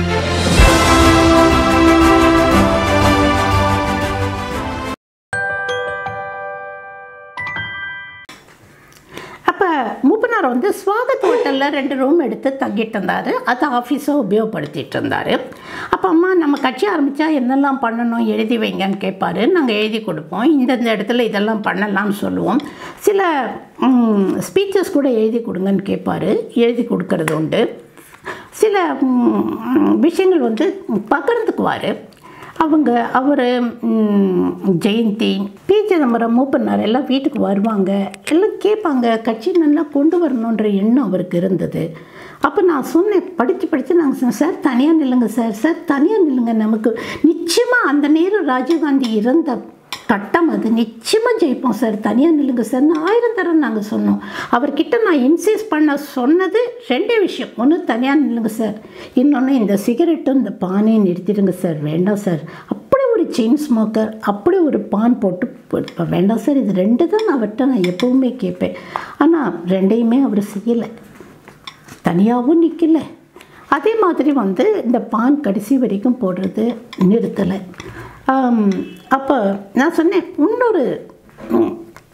அப்போ மூப்பனார் வந்து ஸ்வாகத் ஹோட்டலில் ரெண்டு ரூம் எடுத்து தங்கிட்டு இருந்தார் அது ஆஃபீஸை உபயோகப்படுத்திட்டு இருந்தார் அப்போ அம்மா நம்ம கட்சி ஆரம்பித்தா என்னெல்லாம் பண்ணணும் எழுதி வைங்கன்னு கேட்பாரு நாங்கள் எழுதி கொடுப்போம் இந்தந்த இடத்துல இதெல்லாம் பண்ணலாம்னு சொல்லுவோம் சில ஸ்பீச்சஸ் கூட எழுதி கொடுங்கன்னு கேட்பாரு எழுதி கொடுக்கறது உண்டு சில ம், விஷயங்கள் வந்து பகிர்ந்துக்குவார் அவங்க அவர் ஜெயந்தி பி சிதம்பரம் மூப்பனார் எல்லாம் வீட்டுக்கு வருவாங்க எல்லாம் கேட்பாங்க கட்சி நல்லா கொண்டு வரணுன்ற எண்ணம் அவருக்கு இருந்தது அப்போ நான் சொன்னேன் படித்து படித்து நாங்கள் சொன்னேன் சார் தனியாக நில்லுங்க சார் சார் தனியாக நில்லுங்க நமக்கு நிச்சயமாக அந்த நேரம் ராஜீவ்காந்தி இறந்த கட்டம் அது நிச்சயமாக ஜெயிப்போம் சார் தனியாக நில்லுங்க சார்னு ஆயிரம் தரம் நாங்கள் சொன்னோம் அவர்கிட்ட நான் இன்சீஸ் பண்ண சொன்னது ரெண்டே விஷயம் ஒன்று தனியாக நில்லுங்க சார் இன்னொன்று இந்த சிகரெட்டும் இந்த பானையும் நிறுத்திடுங்க சார் வேண்டாம் சார் அப்படி ஒரு செயின் ஸ்மோக்கர் அப்படி ஒரு பான் போட்டு போ- வேண்டாம் சார் இது ரெண்டு தான் நான் அவர்கிட்ட நான் எப்போவுமே கேட்பேன் ஆனால் ரெண்டையுமே அவர் செய்யலை தனியாகவும் நிற்கல அதே மாதிரி வந்து இந்த பான் கடைசி வரைக்கும் போடுறது நிறுத்தலை அப்போ நான் சொன்னேன் இன்னொரு ம்,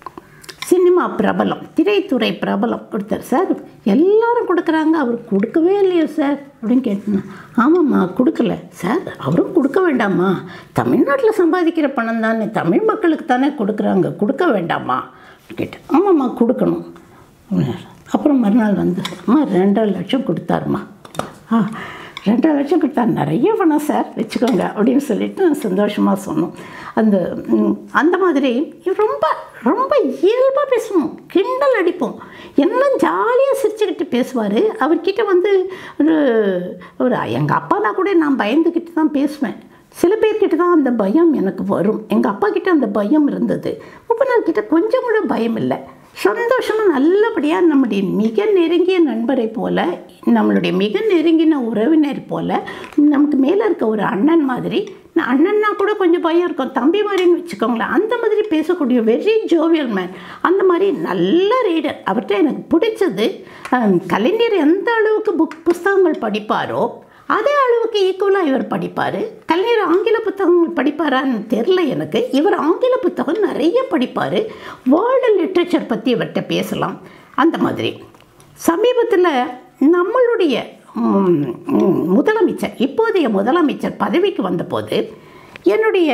சினிமா பிரபலம் திரைத்துறை பிரபலம் ஒருத்தர் சார் எல்லாரும் கொடுக்குறாங்க அவர் கொடுக்கவே இல்லையோ சார் அப்படின்னு கேட்டேன் ஆமாம்மா கொடுக்கல சார் அவரும் கொடுக்க வேண்டாமா தமிழ்நாட்டில் சம்பாதிக்கிற பணம் தானே தமிழ் மக்களுக்கு தானே கொடுக்குறாங்க கொடுக்க வேண்டாமா கேட்டேன் ஆமாம்மா கொடுக்கணும் அப்படின்னாரு. அப்புறம் மறுநாள் வந்து அம்மா ரெண்டரை லட்சம் கொடுத்தாருமா ஆ ரெண்டரை லட்சம் கொடுத்தா நிறைய பணம் சார் வச்சுக்கோங்க அப்படின்னு சொல்லிட்டு நான் சந்தோஷமாக சொன்னோம் அந்த ம், அந்த மாதிரி ரொம்ப ரொம்ப இயல்பாக பேசுவோம் கிண்டல் அடிப்போம் எல்லாம் ஜாலியாக சிரிச்சுக்கிட்டு பேசுவார் அவர்கிட்ட வந்து ஒரு ஒரு எங்கள் அப்பானா கூட நான் பயந்துக்கிட்டு தான் பேசுவேன் சில பேர்கிட்ட தான் அந்த பயம் எனக்கு வரும் எங்கள் அப்பா கிட்ட அந்த பயம் இருந்தது முப்பநாள் கிட்ட கொஞ்சம் கூட பயம் இல்லை சந்தோஷமாக நல்லபடியாக நம்முடைய மிக நெருங்கிய நண்பரை போல நம்மளுடைய மிக நெருங்கின உறவினர் போல நமக்கு மேலே இருக்க ஒரு அண்ணன் மாதிரி நான் அண்ணன்னா கூட கொஞ்சம் பயம் இருக்கும் தம்பி மாதிரின்னு வச்சுக்கோங்களேன் அந்த மாதிரி பேசக்கூடிய வெரி ஜோவியல் மேன் அந்த மாதிரி நல்ல ரீடர் அவர்கிட்ட எனக்கு பிடிச்சது ஹம், கலைஞர் எந்த அளவுக்கு புக் புஸ்தகங்கள் படிப்பாரோ அதே அளவுக்கு ஈக்குவலாக இவர் படிப்பார் கலைஞர் ஆங்கில புத்தகங்கள் படிப்பாரான்னு தெரில எனக்கு இவர் ஆங்கில புத்தகம் நிறைய படிப்பார் வேர்ல்டு லிட்ரேச்சர் பற்றி இவர்கிட்ட பேசலாம் அந்த மாதிரி சமீபத்தில் நம்மளுடைய ம், ம், முதலமைச்சர் இப்போதைய முதலமைச்சர் பதவிக்கு வந்தபோது என்னுடைய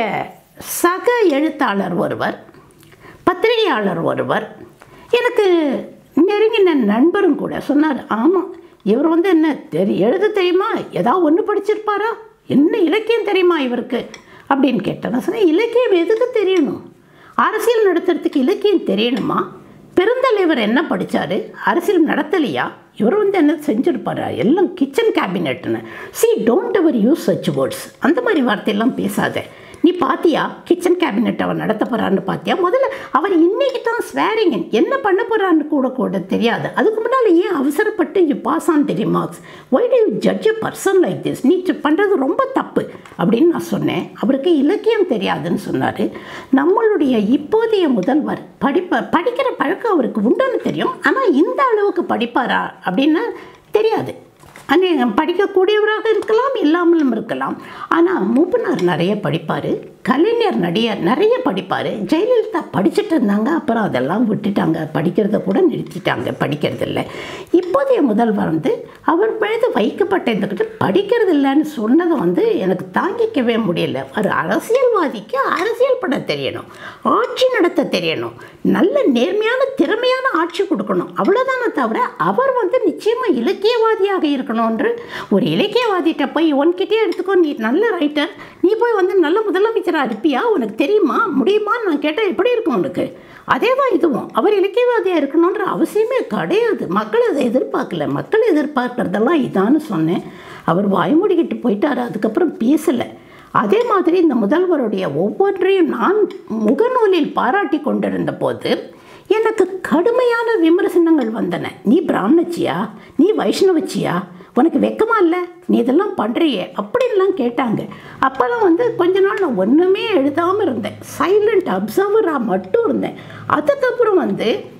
சக எழுத்தாளர் ஒருவர் பத்திரிகையாளர் ஒருவர் எனக்கு நெருங்கின நண்பரும் கூட சொன்னார் ஆமாம் இவர் வந்து என்ன தெரி எழுத தெரியுமா ஏதாவது ஒன்று படிச்சிருப்பாரா என்ன இலக்கியம் தெரியுமா இவருக்கு அப்படின்னு கேட்டேன் நான் சொன்னேன் இலக்கியம் எதுக்கு தெரியணும் அரசியல் நடத்துறதுக்கு இலக்கியம் தெரியணுமா பெருந்தலைவர் என்ன படித்தார் அரசியல் நடத்தலையா இவர் வந்து என்ன செஞ்சுருப்பாரா எல்லாம் கிச்சன் கேபினெட்னு see don't ever use such words அந்த மாதிரி வார்த்தையெல்லாம் பேசாத நீ பாத்தியா கிச்சன் கேபினெட் அவர் நடத்த போகிறான்னு பார்த்தியா முதல்ல அவர் இன்னைக்கு தான் ஸ்வேரிங் என்ன பண்ண போகிறான்னு கூட கூட தெரியாது அதுக்கு முன்னால் ஏன் அவசரப்பட்டு you pass on the remarks why do you judge a person like this நீ பண்ணுறது ரொம்ப தப்பு அப்படின்னு நான் சொன்னேன் அவருக்கு இலக்கியம் தெரியாதுன்னு சொன்னார் நம்மளுடைய இப்போதைய முதல்வர் படிப்ப படிக்கிற பழக்கம் அவருக்கு உண்டுன்னு தெரியும் ஆனால் இந்த அளவுக்கு படிப்பாரா அப்படின்னு தெரியாது அநேகம் படிக்கக்கூடியவராக இருக்கலாம் இல்லாமலும் இருக்கலாம் ஆனால் மூப்பனார் நிறைய படிப்பார் கலைஞர் நிறைய நிறைய படிப்பார் ஜெயலலிதா படிச்சுட்டு இருந்தாங்க அப்புறம் அதெல்லாம் விட்டுட்டாங்க படிக்கிறத கூட நிறுத்திட்டாங்க படிக்கிறது இல்லை இப்போதைய முதல்வர் வந்து அவர் மீது வைக்கப்பட்ட இந்த கிட்ட படிக்கிறது இல்லைன்னு சொன்னதை வந்து எனக்கு தாங்கிக்கவே முடியல ஒரு அரசியல்வாதிக்கு அரசியல் பட தெரியணும் ஆட்சி நடத்த தெரியணும் நல்ல நேர்மையான திறமையான ஆட்சி கொடுக்கணும் அவ்வளோதானே தவிர அவர் வந்து நிச்சயமாக இலக்கியவாதியாக இருக்கணும்ன்று ஒரு இலக்கியவாதிகிட்ட போய் உன்கிட்டே எடுத்துக்கோ நீ நல்ல ரைட்டர் நீ போய் வந்து நல்ல முதலமைச்சராக இருப்பியா உனக்கு தெரியுமா முடியுமான்னு நான் கேட்டால் எப்படி இருக்கும் உனக்கு அதே தான் இதுவும் அவர் இலக்கியவாதியாக இருக்கணுன்ற அவசியமே கிடையாது மக்கள் அதை எதிர்பார்க்கல மக்கள் எதிர்பார்க்கறதெல்லாம் இதான்னு சொன்னேன் அவர் வாய்மொழிகிட்டு போயிட்டார் அதுக்கப்புறம் பேசலை அதே மாதிரி இந்த முதல்வருடைய ஒவ்வொன்றையும் நான் முகநூலில் பாராட்டி கொண்டிருந்த போது எனக்கு கடுமையான விமர்சனங்கள் வந்தன நீ பிராமணச்சியா நீ வைஷ்ணவச்சியா உனக்கு வெக்கமா இல்லை நீ இதெல்லாம் பண்ணுறியே அப்படின்லாம் கேட்டாங்க அப்போல்லாம் வந்து கொஞ்ச நாள் நான் ஒன்றுமே எழுதாமல் இருந்தேன் சைலண்ட் அப்சர்வராக மட்டும் இருந்தேன் அதுக்கப்புறம் வந்து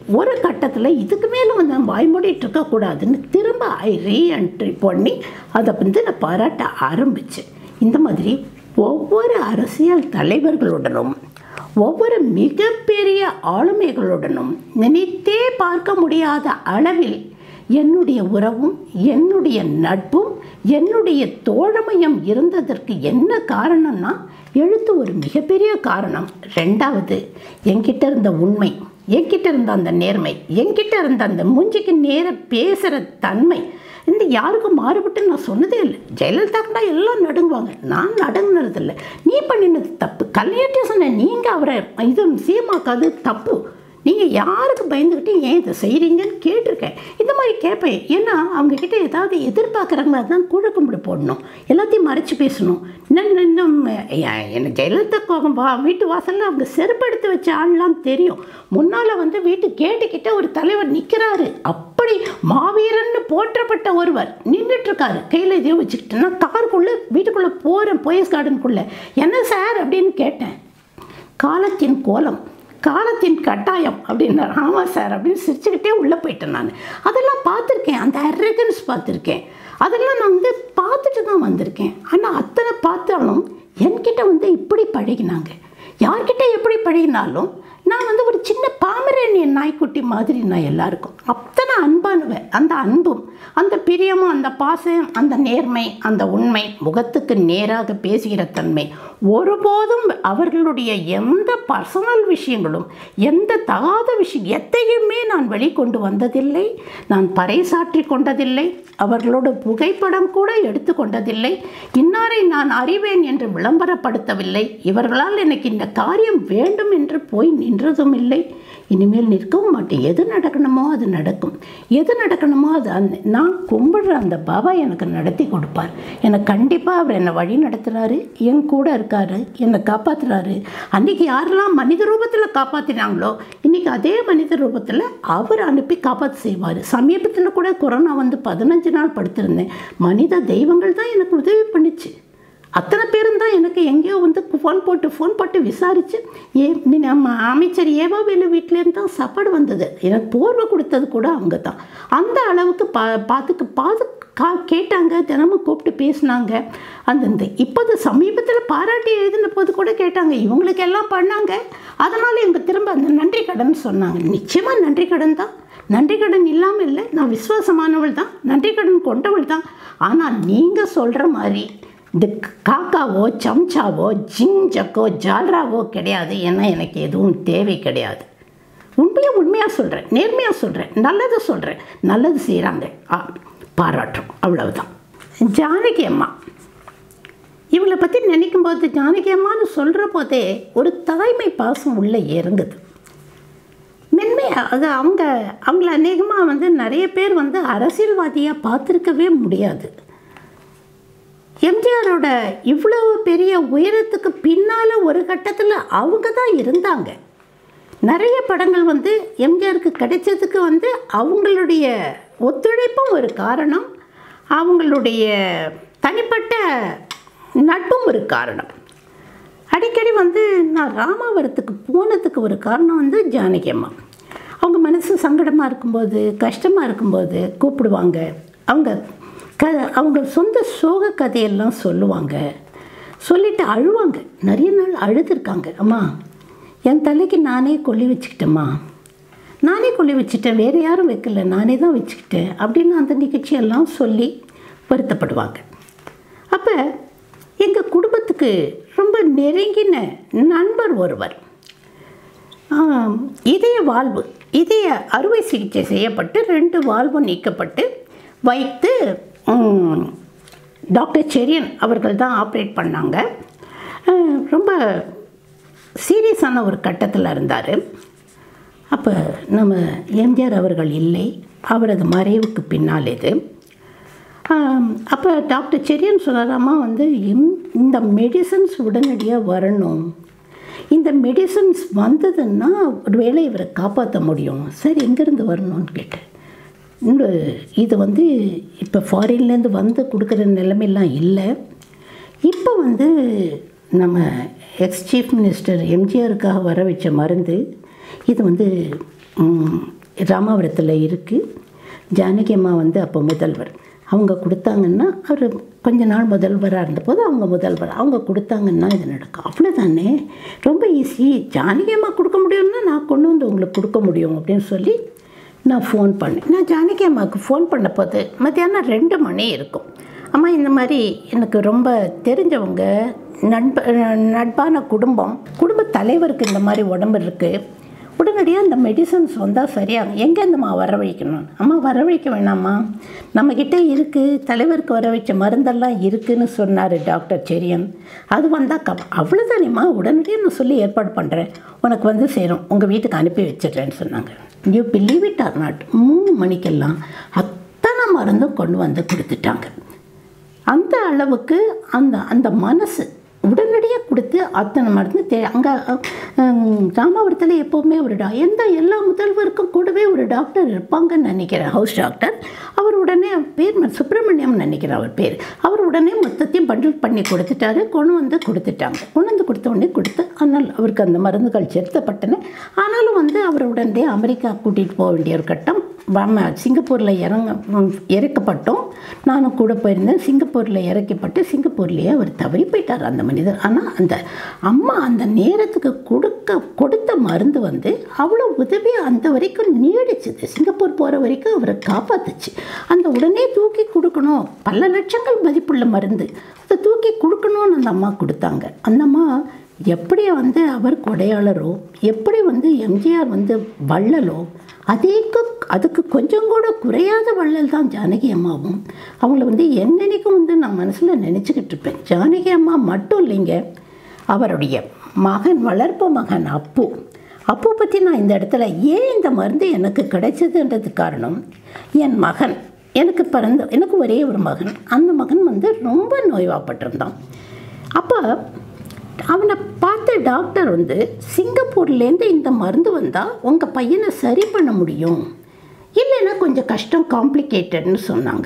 ஒரு கட்டத்தில் இதுக்கு மேலே வந்து நான் வாய்மூடிட்டு இருக்கக்கூடாதுன்னு திரும்ப ஐ ரீஎன்ட்ரி பண்ணி அதை வந்து நான் பாராட்ட ஆரம்பித்தேன் இந்த மாதிரி ஒவ்வொரு அரசியல் தலைவர்களுடனும் ஒவ்வொரு மிகப்பெரிய ஆளுமைகளுடனும் நினைத்தே பார்க்க முடியாத அளவில் என்னுடைய உறவும் என்னுடைய நட்பும் என்னுடைய தோழமையும் இருந்ததற்கு என்ன காரணம்னா எழுத்து ஒரு மிகப்பெரிய காரணம் ரெண்டாவது என்கிட்ட இருந்த உண்மை என்கிட்ட இருந்த அந்த நேர்மை என்கிட்ட இருந்த அந்த மூஞ்சிக்கு நேர பேசுகிற தன்மை இந்த யாருக்கும் மாறுபட்டு நான் சொன்னதே இல்லை ஜெயலலிதாக்குனா எல்லாம் நடுங்குவாங்க நான் நடுங்கினதில்லை நீ பண்ணினது தப்பு கல்யாணத்தை சொன்னேன் நீங்கள் அவரை இது சீமாக்காது தப்பு நீங்கள் யாருக்கு பயந்துக்கிட்டு ஏன் இதை செய்கிறீங்கன்னு கேட்டிருக்கேன் இந்த மாதிரி கேட்பேன் ஏன்னா அவங்கக்கிட்ட ஏதாவது எதிர்பார்க்குறாங்களா தான் கூட கும்பிடு போடணும் எல்லாத்தையும் மறைச்சு பேசணும் இன்னும் இன்னும் என்ன ஜெயலலிதா வா வீட்டு வாசலில் அவங்க செருப்படுத்து வச்ச ஆள்லாம் தெரியும் முன்னால் வந்து வீட்டு கேட்டுக்கிட்ட ஒரு தலைவர் நிற்கிறாரு அப்படி மாவீரன்னு போற்றப்பட்ட ஒருவர் நின்றுட்டுருக்காரு கையில் எதையோ வச்சுக்கிட்டு நான் காருக்குள்ளே வீட்டுக்குள்ளே போகிறேன் போயஸ் கார்டனுக்குள்ளே என்ன சார் அப்படின்னு கேட்டேன் காலத்தின் கோலம் காலத்தின் கட்டாயம் அப்படின்னார் ஆமாம் சார் அப்படின்னு சிரிச்சுக்கிட்டே உள்ளே போயிட்டேன் நான் அதெல்லாம் பார்த்துருக்கேன் அந்த அரகன்ஸ் பார்த்துருக்கேன் அதெல்லாம் நான் வந்து பார்த்துட்டு தான் வந்திருக்கேன் ஆனால் அத்தனை பார்த்தாலும் என்கிட்ட வந்து இப்படி பழகினாங்க யார்கிட்ட எப்படி பழகினாலும் நான் வந்து ஒரு சின்ன பாமரேனியன் நாய்க்குட்டி மாதிரி நான் எல்லாருக்கும் அத்தனை அன்பானுவேன் அந்த அன்பும் அந்த பிரியமும் அந்த பாசம் அந்த நேர்மை அந்த உண்மை முகத்துக்கு நேராக பேசுகிற தன்மை ஒருபோதும் அவர்களுடைய எந்த பர்சனல் விஷயங்களும் எந்த தகாத விஷயம் எத்தையுமே நான் வெளிக்கொண்டு வந்ததில்லை நான் பறைசாற்றி கொண்டதில்லை அவர்களோட புகைப்படம் கூட எடுத்து கொண்டதில்லை இன்னாரை நான் அறிவேன் என்று விளம்பரப்படுத்தவில்லை இவர்களால் எனக்கு இந்த காரியம் வேண்டும் என்று போய் நின்றதும் இல்லை இனிமேல் நிற்கவும் மாட்டேன் எது நடக்கணுமோ அது நடக்கும் எது நடக்கணுமோ அது அந்த நான் கும்பிடுற அந்த பாபா எனக்கு நடத்தி கொடுப்பார் எனக்கு கண்டிப்பாக அவர் என்னை வழி நடத்துகிறாரு என் கூட இருக்காரு என்னை காப்பாற்றுறாரு அன்றைக்கி யாரெல்லாம் மனித ரூபத்தில் காப்பாற்றினாங்களோ இன்றைக்கி அதே மனித ரூபத்தில் அவர் அனுப்பி காப்பாற்ற செய்வார் சமீபத்தில் கூட கொரோனா வந்து பதினஞ்சு நாள் படுத்திருந்தேன் மனித தெய்வங்கள் தான் எனக்கு உதவி பண்ணிச்சு அத்தனை பேரும் தான் எனக்கு எங்கேயோ வந்து ஃபோன் போட்டு ஃபோன் போட்டு விசாரித்து ஏ நீ நம்ம அமைச்சர் ஏவா வேலு வீட்டிலேருந்து தான் சாப்பாடு வந்தது எனக்கு போர்வை கொடுத்தது கூட அவங்க தான் அந்த அளவுக்கு பா பார்த்துக்கு பார்த்து கா கேட்டாங்க தினமும் கூப்பிட்டு பேசினாங்க அந்த இந்த இப்போது சமீபத்தில் பாராட்டி எழுதின போது கூட கேட்டாங்க இவங்களுக்கு எல்லாம் பண்ணாங்க அதனால் இவங்க திரும்ப அந்த நன்றி கடன் சொன்னாங்க நிச்சயமாக நன்றி கடன் தான் நன்றி கடன் இல்லாமல் இல்லை நான் விசுவாசமானவள் தான் நன்றி கடன் கொண்டவள் தான் ஆனால் நீங்கள் சொல்கிற மாதிரி இந்த காக்காவோ சம்சாவோ ஜிஞ்சக்கோ ஜால்ராவோ கிடையாது ஏன்னா எனக்கு எதுவும் தேவை கிடையாது உண்மையாக உண்மையாக சொல்கிறேன் நேர்மையாக சொல்கிறேன் நல்லது சொல்கிறேன் நல்லது செய்கிறாங்க ஆ பாராட்டுறோம் அவ்வளவுதான் ஜானகி அம்மா இவளை பற்றி நினைக்கும் போது ஜானகி அம்மான்னு சொல்கிற போதே ஒரு தாய்மை பாசம் உள்ளே இறங்குது மென்மையாக அது அவங்க அவங்கள அநேகமாக வந்து நிறைய பேர் வந்து அரசியல்வாதியாக பார்த்துருக்கவே முடியாது எம்ஜிஆரோட இவ்வளவு பெரிய உயரத்துக்கு பின்னால் ஒரு கட்டத்தில் அவங்க தான் இருந்தாங்க நிறைய படங்கள் வந்து எம்ஜிஆருக்கு கிடைச்சதுக்கு வந்து அவங்களுடைய ஒத்துழைப்பும் ஒரு காரணம் அவங்களுடைய தனிப்பட்ட நட்பும் ஒரு காரணம் அடிக்கடி வந்து நான் ராமாவரத்துக்கு போனதுக்கு ஒரு காரணம் வந்து ஜானகி அம்மா அவங்க மனசு சங்கடமாக இருக்கும்போது கஷ்டமாக இருக்கும்போது கூப்பிடுவாங்க அவங்க க அவங்க சொந்த சோக கதையெல்லாம் சொல்லுவாங்க சொல்லிட்டு அழுவாங்க நிறைய நாள் அழுதுருக்காங்க அம்மா என் தலைக்கு நானே கொல்லி வச்சுக்கிட்டேம்மா நானே கொல்லி வச்சுட்டேன் வேறு யாரும் வைக்கல நானே தான் வச்சுக்கிட்டேன் அப்படின்னு அந்த நிகழ்ச்சியெல்லாம் சொல்லி வருத்தப்படுவாங்க அப்போ எங்கள் குடும்பத்துக்கு ரொம்ப நெருங்கின நண்பர் ஒருவர் ஆம், இதய வாழ்வு இதய அறுவை சிகிச்சை செய்யப்பட்டு ரெண்டு வாழ்வும் நீக்கப்பட்டு வைத்து ம், டாக்டர் செரியன் அவர்கள் தான் ஆப்ரேட் பண்ணாங்க அஹ், ரொம்ப சீரியஸான ஒரு கட்டத்தில் இருந்தார் அப்போ நம்ம எம்ஜிஆர் அவர்கள் இல்லை அவரது மறைவுக்கு பின்னால் இது அப்போ டாக்டர் செரியன் சொன்னாராமா வந்து இம்- இந்த மெடிசன்ஸ் உடனடியாக வரணும் இந்த மெடிசன்ஸ் வந்ததுன்னா ஒருவேளை இவரை காப்பாற்ற முடியும் சரி எங்கேருந்து வரணும்னு கேட்டேன் இந்த இது வந்து இப்போ ஃபாரின்லேருந்து வந்து கொடுக்குற நிலைமையெல்லாம் இல்லை இப்போ வந்து நம்ம எக்ஸ் சீஃப் மினிஸ்டர் எம்ஜிஆருக்காக வர வச்ச மருந்து இது வந்து ம், ராமாபுரத்தில் இருக்குது ஜானகி அம்மா வந்து அப்போ முதல்வர் அவங்க கொடுத்தாங்கன்னா அவர் கொஞ்ச நாள் முதல்வராக இருந்தபோது அவங்க முதல்வர் அவங்க கொடுத்தாங்கன்னா இது நடக்கும் அவ்வளோதானே ரொம்ப ஈஸி ஜானகி அம்மா கொடுக்க முடியும்னா நான் கொண்டு வந்து உங்களுக்கு கொடுக்க முடியும் அப்படின்னு சொல்லி நான் ஃபோன் பண்ணேன் நான் ஜானகி அம்மாவுக்கு ஃபோன் பண்ண போது மத்தியானம் ரெண்டு மணி இருக்கும் அம்மா இந்த மாதிரி எனக்கு ரொம்ப தெரிஞ்சவங்க நண்ப நட்பான குடும்பம் குடும்ப தலைவருக்கு இந்த மாதிரி உடம்பு இருக்குது உடனடியாக இந்த மெடிசன்ஸ் வந்தால் சரியாகும் எங்கேருந்துமா வரவழைக்கணும் அம்மா வரவழைக்க வேணாம்மா நம்மக்கிட்ட இருக்குது தலைவருக்கு வர வச்ச மருந்தெல்லாம் இருக்குதுன்னு சொன்னார் டாக்டர் செரியன் அது வந்தால் கப் அவ்வளோதானேம்மா உடனடியாக நான் சொல்லி ஏற்பாடு பண்ணுறேன் உனக்கு வந்து சேரும் உங்கள் வீட்டுக்கு அனுப்பி வச்சிடுறேன்னு சொன்னாங்க you believe it or not மூணு மணிக்கெல்லாம் அத்தனை மருந்தும் கொண்டு வந்து கொடுத்துட்டாங்க அந்த அளவுக்கு அந்த அந்த மனசு உடனடியாக கொடுத்து அத்தனை மருந்து தே அங்கே ராமாவரத்தில் எப்போவுமே ஒரு டா எந்த எல்லா முதல்வருக்கும் கூடவே ஒரு டாக்டர் இருப்பாங்கன்னு நினைக்கிறேன் ஹவுஸ் டாக்டர் அவர் உடனே பேர் ம- சுப்பிரமணியம் நினைக்கிறேன் அவர் பேர் அவர் உடனே மொத்தத்தையும் பண்டில் பண்ணி கொடுத்துட்டாரு கொண்டு வந்து கொடுத்துட்டாங்க கொண்டு வந்து கொடுத்த உடனே கொடுத்து ஆனால் அவருக்கு அந்த மருந்துகள் செலுத்தப்பட்டன ஆனாலும் வந்து அவர் உடனே அமெரிக்கா கூட்டிகிட்டு போக வேண்டிய ஒரு கட்டம் வம சிங்கப்பூரில் இறங்க ம், இறக்கப்பட்டோம் நானும் கூட போயிருந்தேன் சிங்கப்பூரில் இறக்கப்பட்டு சிங்கப்பூர்லேயே அவர் தவறி போயிட்டார் அந்த மனிதர் ஆனால் அந்த அம்மா அந்த நேரத்துக்கு கொடுக்க கொடுத்த மருந்து வந்து அவ்வளோ உதவி அந்த வரைக்கும் நீடிச்சுது சிங்கப்பூர் போகிற வரைக்கும் அவரை காப்பாத்துச்சு அந்த உடனே தூக்கி கொடுக்கணும் பல லட்சங்கள் மதிப்புள்ள மருந்து அதை தூக்கி கொடுக்கணும்னு அந்த அம்மா கொடுத்தாங்க அந்த அம்மா எப்படி வந்து அவர் கொடையாளரோ எப்படி வந்து எம்ஜிஆர் வந்து வள்ளலோ அதேக்கு அதுக்கு கொஞ்சம் கூட குறையாத வள்ளல் தான் ஜானகி அம்மாவும் அவங்கள வந்து என்னென்னைக்கும் வந்து நான் மனசில் நினச்சிக்கிட்டு இருப்பேன் ஜானகி அம்மா மட்டும் இல்லைங்க அவருடைய மகன் வளர்ப்பு மகன் அப்பு அப்பு பற்றி நான் இந்த இடத்துல ஏன் இந்த மருந்து எனக்கு கிடைச்சதுன்றது காரணம் என் மகன் எனக்கு பிறந்த எனக்கு ஒரே ஒரு மகன் அந்த மகன் வந்து ரொம்ப நோய்வாப்பட்டிருந்தான் அப்போ அவனை பார்த்த டாக்டர் வந்து சிங்கப்பூர்லேருந்து இந்த மருந்து வந்தால் உங்கள் பையனை சரி பண்ண முடியும் இல்லைன்னா கொஞ்சம் கஷ்டம் காம்ப்ளிகேட்டட்னு சொன்னாங்க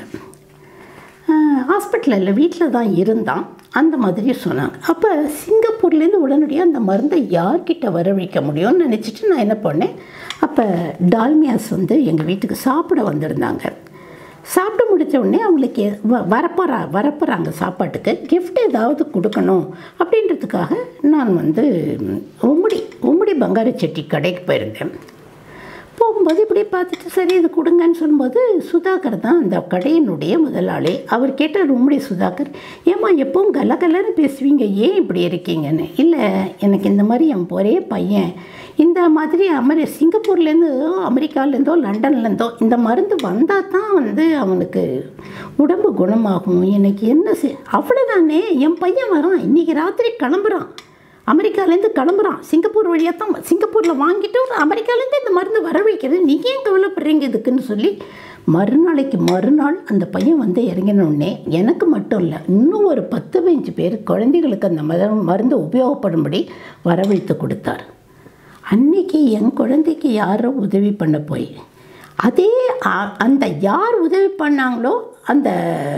ஹாஸ்பிட்டலில் வீட்டில் தான் இருந்தான் அந்த மாதிரி சொன்னாங்க அப்போ சிங்கப்பூர்லேருந்து உடனடியாக அந்த மருந்தை யார்கிட்ட வரவழைக்க முடியும்னு நினச்சிட்டு நான் என்ன பண்ணேன் அப்போ டால்மியாஸ் வந்து எங்கள் வீட்டுக்கு சாப்பிட வந்திருந்தாங்க சாப்பிட்டு முடித்த உடனே அவங்களுக்கு எ- வ- வரப்போறா வரப்போகிறாங்க சாப்பாட்டுக்கு gift ஏதாவது கொடுக்கணும் அப்படின்றதுக்காக நான் வந்து ம், உம்முடி உம்முடி பங்காரு செட்டி கடைக்கு போயிருந்தேன் போகும்போது இப்படி பார்த்துட்டு சரி இது கொடுங்கன்னு சொல்லும்போது சுதாகர் தான் அந்த கடையினுடைய முதலாளி அவர் கேட்டார் உம்முடி சுதாகர் ஏம்மா எப்பவும் கலகலன்னு பேசுவீங்க ஏன் இப்படி இருக்கீங்கன்னு இல்லை எனக்கு இந்த மாதிரி என் ஒரே பையன் இந்த மாதிரி அமெரி சிங்கப்பூர்லேருந்து அமெரிக்காலேருந்தோ லண்டன்லேருந்தோ இந்த மருந்து வந்தால் தான் வந்து அவனுக்கு உடம்பு குணமாகும் எனக்கு என்ன செய் அவ்வளோதானே என் பையன் வரான் இன்றைக்கி ராத்திரி கிளம்புறான் அமெரிக்காலேருந்து கிளம்புறான் சிங்கப்பூர் வழியாக தான் சிங்கப்பூரில் வாங்கிட்டு ஒரு அமெரிக்காலேருந்து இந்த மருந்து வரவழைக்கிறது நீங்கள் ஏன் கவலைப்படுறீங்க இதுக்குன்னு சொல்லி மறுநாளைக்கு மறுநாள் அந்த பையன் வந்து இறங்கின உடனே எனக்கு மட்டும் இல்லை இன்னும் ஒரு பத்து பதினஞ்சு பேர் குழந்தைகளுக்கு அந்த மத மருந்து உபயோகப்படும்படி வரவழைத்து கொடுத்தார் அன்னைக்கு என் குழந்தைக்கு யாரோ உதவி பண்ண போய் அதே அ- அந்த யார் உதவி பண்ணாங்களோ அந்த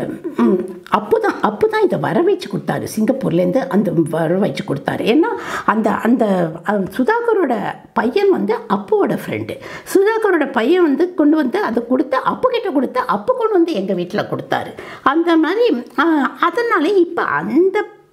ம், அப்பு தான் அப்பு தான் இதை வர வச்சு கொடுத்தாரு சிங்கப்பூர்லேருந்து அந்த வர வச்சு கொடுத்தாரு ஏன்னா அந்த அந்த அஹ், சுதாகரோட பையன் வந்து அப்புவோட ஃப்ரெண்டு சுதாகரோட பையன் வந்து கொண்டு வந்து அதை கொடுத்து அப்பு கிட்ட கொடுத்து அப்பு கொண்டு வந்து எங்கள் வீட்டில் கொடுத்தாரு அந்த மாதிரி அஹ், அதனால இப்போ அந்த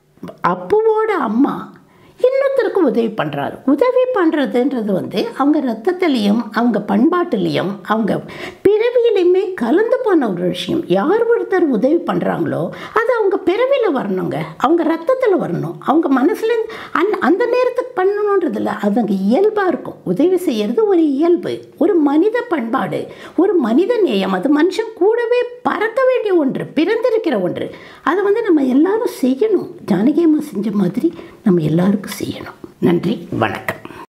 அப்புவோட அம்மா இன்னொருத்தருக்கு உதவி பண்ணுறாரு உதவி பண்ணுறதுன்றது வந்து அவங்க ரத்தத்துலேயும் அவங்க பண்பாட்டுலேயும் அவங்க பிறவியிலையுமே கலந்து போன ஒரு விஷயம் யார் ஒருத்தர் உதவி பண்ணுறாங்களோ அது அவங்க பிறவியில் வரணுங்க அவங்க ரத்தத்தில் வரணும் அவங்க மனசில் அந் அந்த நேரத்துக்கு பண்ணணுன்றதில்ல அது அங்கே இயல்பாக இருக்கும் உதவி செய்கிறது ஒரு இயல்பு ஒரு மனித பண்பாடு ஒரு மனித நேயம் அது மனுஷன் கூடவே பறக்க வேண்டிய ஒன்று பிறந்திருக்கிற ஒன்று அதை வந்து நம்ம எல்லாரும் செய்யணும் ஜானகி அம்மா செஞ்ச மாதிரி நம்ம எல்லாருக்கும் செய்யணும் நன்றி வணக்கம்